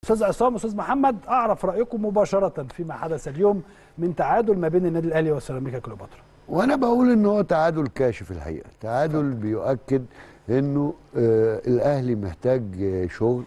استاذ عصام استاذ محمد اعرف رايكم مباشره فيما حدث اليوم من تعادل ما بين النادي الاهلي وسيراميكا كليوباترا وانا بقول ان هو تعادل كاشف الحقيقه تعادل بيؤكد انه آه الاهلي محتاج آه شغل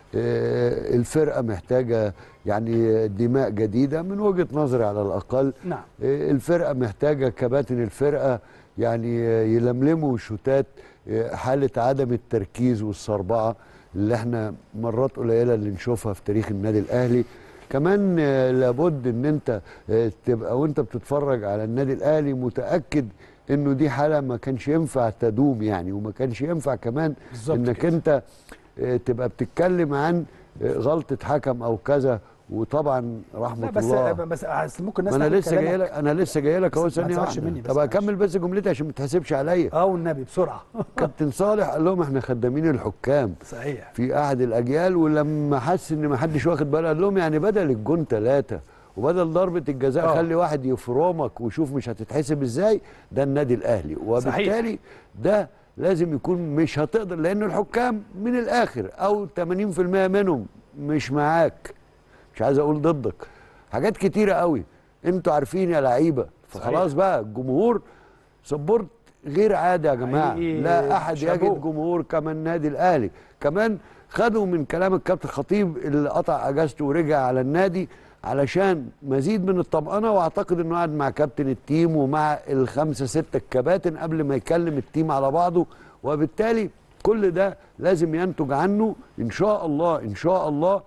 آه الفرقه محتاجه يعني دماء جديده من وجهه نظري على الاقل نعم آه الفرقه محتاجه كباتن الفرقه يعني آه يلملموا شوتات آه حاله عدم التركيز والصربعه اللي احنا مرات قليله اللي نشوفها في تاريخ النادي الاهلي كمان آه، لابد ان انت آه، تبقى وانت بتتفرج على النادي الاهلي متاكد انه دي حاله ما كانش ينفع تدوم يعني وما كانش ينفع كمان بالظبط انك كده. انت آه، تبقى بتتكلم عن آه، غلطه حكم او كذا وطبعا رحمه لا بس الله بس بس ممكن ما الناس انا تعمل لسه جاي كلامك. لك انا لسه جاي لك اهو بس ما ثانيه تزعلش واحده مني بس طب معلش. اكمل بس جملتي عشان ما تحسبش عليا اه والنبي بسرعه كابتن صالح قال لهم احنا خدامين الحكام صحيح في احد الاجيال ولما حس ان ما حدش واخد باله قال لهم يعني بدل الجون ثلاثه وبدل ضربه الجزاء آه. خلي واحد يفرمك وشوف مش هتتحسب ازاي ده النادي الاهلي وبالتالي ده لازم يكون مش هتقدر لان الحكام من الاخر او 80% منهم مش معاك مش عايز اقول ضدك حاجات كتيره قوي انتوا عارفين يا لعيبه فخلاص بقى الجمهور سبورت غير عادي يا جماعه حقيقي لا احد شابوه. يجد جمهور كما النادي الاهلي كمان خدوا من كلام الكابتن خطيب اللي قطع اجازته ورجع على النادي علشان مزيد من الطمأنة واعتقد انه قعد مع كابتن التيم ومع الخمسة ستة الكباتن قبل ما يكلم التيم على بعضه وبالتالي كل ده لازم ينتج عنه ان شاء الله ان شاء الله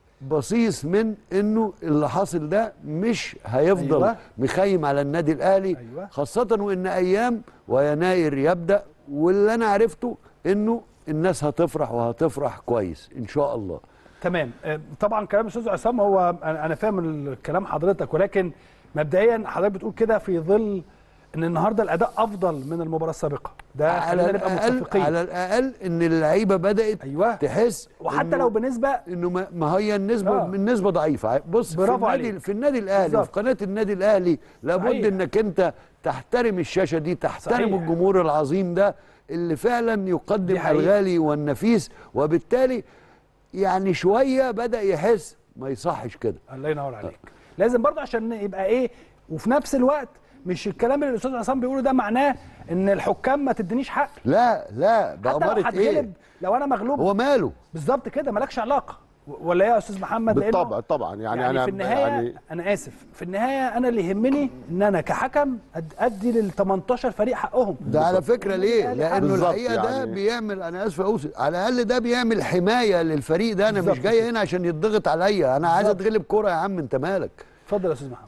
بصيص من انه اللي حاصل ده مش هيفضل أيوة. أيوة. مخيم على النادي الاهلي أيوة. خاصة وان ايام ويناير يبدأ واللي انا عرفته انه الناس هتفرح وهتفرح كويس ان شاء الله تمام آه، طبعا كلام الاستاذ عصام هو انا أنا فاهم الكلام حضرتك ولكن مبدئيا حضرتك بتقول كده في ظل ان النهارده الاداء افضل من المباراه السابقه ده على خلينا نبقى الاقل متفقين على الاقل ان اللعيبه بدات ايوه تحس وحتى إنه- لو بنسبه انه ما ما هي النسبه آه. آه. النسبه ضعيفه بص في برافو النادي عليك. في النادي الاهلي بالظبط. وفي قناه النادي الاهلي لابد صحيح. انك انت تحترم الشاشه دي تحترم صحيح. الجمهور العظيم ده اللي فعلا يقدم دي حقيقة. الغالي والنفيس وبالتالي يعني شويه بدا يحس ما يصحش كده الله ينور عليك لازم برضه عشان يبقى ايه وفي نفس الوقت مش الكلام اللي الاستاذ عصام بيقوله ده معناه ان الحكام ما تدينيش حق لا لا حتى لو بأمارة ايه هتغلب لو انا مغلوب هو ماله بالظبط كده مالكش علاقه ولا ايه يا استاذ محمد لأنه بالطبع طبعا يعني, يعني انا في النهايه يعني انا اسف في النهايه انا اللي يهمني ان انا كحكم أد- ادي لل 18 فريق حقهم ده على فكره ليه؟ بالظبط. لانه بالظبط الحقيقه ده يعني. بيعمل انا اسف اوصي على الاقل ده بيعمل حمايه للفريق ده انا مش بالظبط جاي كده. هنا عشان يتضغط عليا انا عايز بالظبط. اتغلب كوره يا عم انت مالك اتفضل يا استاذ محمد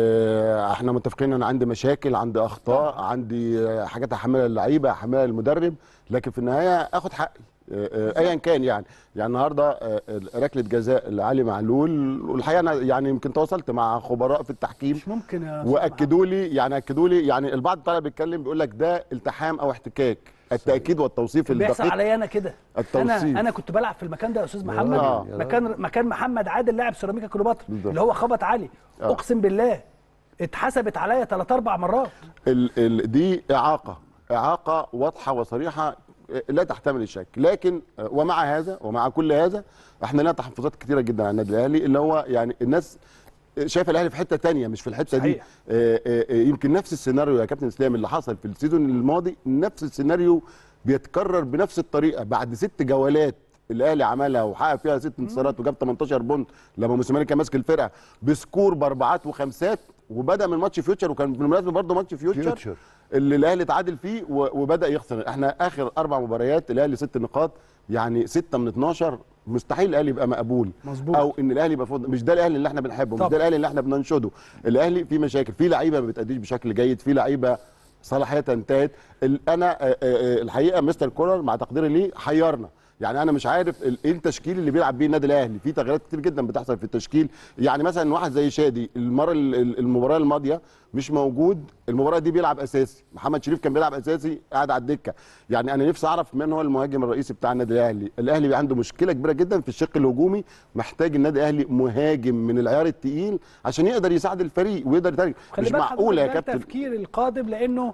آه، احنا متفقين ان عندي مشاكل عندي اخطاء عندي آه، حاجات احملها اللعيبه احملها المدرب لكن في النهايه اخد حقي آه، آه، ايا كان يعني يعني النهارده آه، ركله جزاء لعلي معلول والحقيقه انا يعني يمكن تواصلت مع خبراء في التحكيم مش ممكن يا أستاذ واكدوا لي يعني اكدوا لي يعني البعض طالع بيتكلم بيقول لك ده التحام او احتكاك التاكيد والتوصيف كان بيحصل الدقيق عليا انا كده التوصيف. انا انا كنت بلعب في المكان ده يا استاذ محمد آه. مكان مكان محمد عادل لاعب سيراميكا كليوباترا بالظبط. اللي هو خبط علي آه. اقسم بالله اتحسبت عليا ثلاث اربع مرات ال ال دي اعاقه اعاقه واضحه وصريحه لا تحتمل الشك لكن ومع هذا ومع كل هذا احنا لنا تحفظات كثيره جدا على النادي الاهلي اللي هو يعني الناس شايفه الاهلي في حته تانية مش في الحته دي صحيح. آه، آه، آه، يمكن نفس السيناريو يا كابتن اسلام اللي حصل في السيزون الماضي نفس السيناريو بيتكرر بنفس الطريقه بعد ست جولات الاهلي عملها وحقق فيها ست انتصارات وجاب 18 بونت لما موسيماني كان ماسك الفرقه بسكور باربعات وخمسات وبدا من ماتش فيوتشر وكان بالمناسبه برضه ماتش فيوتشر, فيوتشر. اللي الاهلي تعادل فيه و- وبدا يخسر احنا اخر اربع مباريات الاهلي ست نقاط يعني ستة من 12 مستحيل الاهلي يبقى مقبول مظبوط. او ان الاهلي يبقى فوق مش ده الاهلي اللي احنا بنحبه مش طبعا. ده الاهلي اللي احنا بننشده الاهلي فيه مشاكل فيه لعيبه ما بتاديش بشكل جيد فيه لعيبه صلاحيتها انتهت ال- انا آه، آه، آه، الحقيقه مستر كولر مع تقديري ليه حيرنا يعني انا مش عارف ال- ايه التشكيل اللي بيلعب بيه النادي الاهلي في تغييرات كتير جدا بتحصل في التشكيل يعني مثلا واحد زي شادي المره ال- ال- المباراه الماضيه مش موجود المباراه دي بيلعب اساسي محمد شريف كان بيلعب اساسي قاعد على الدكه يعني انا نفسي اعرف من هو المهاجم الرئيسي بتاع النادي الاهلي الاهلي عنده مشكله كبيره جدا في الشق الهجومي محتاج النادي الاهلي مهاجم من العيار التقيل عشان يقدر يساعد الفريق ويقدر يترجم خلي مش بالك معقوله يا حضرتك ده كابتن التفكير القادم لانه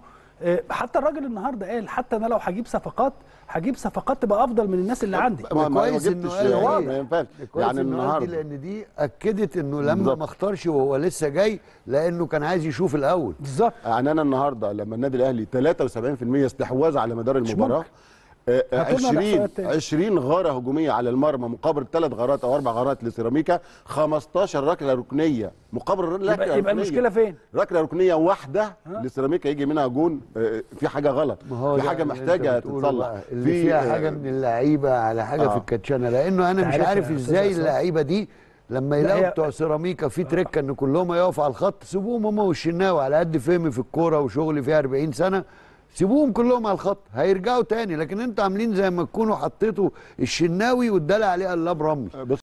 آه، حتى الراجل النهارده قال حتى انا لو هجيب صفقات هجيب صفقات تبقى افضل من الناس اللي عندي ما- ما كويس جبتش إنه قال ما إيه؟ ينفعش كويس يعني إنه قال دي النهارده لان دي اكدت انه لما بالظبط. ما اختارش وهو لسه جاي لانه كان عايز يشوف الاول بالظبط يعني انا النهارده لما النادي الاهلي 73% استحواذ على مدار المباراه ممكن. آه، آه، هاتوا لنا 20 الإحصائيات تاني. 20 غاره هجوميه على المرمى مقابل ثلاث غارات او اربع غارات لسيراميكا 15 ركله ركنيه مقابل ركله يبقى, يبقى ركنية. المشكله فين؟ ركله ركنيه واحده لسيراميكا يجي منها جون آه، في حاجه غلط ما هو في ده حاجه اللي أنت محتاجه بتقوله تتصلح بقى، اللي فيها آه، حاجه من اللعيبه على حاجه آه. في الكاتشانه لانه انا مش عارف عارف يا أستاذ ازاي عصام. اللعيبه دي لما لا، يلاقوا هي- بتوع سيراميكا في تركه ان كلهم يقفوا على الخط سيبوهم هم والشناوي على قد فهمي في الكوره وشغلي فيها 40 سنه سيبوهم كلهم على الخط هيرجعوا تاني لكن انتوا عاملين زي ما تكونوا حطيتوا الشناوي وادالي عليه قلاب رمل بص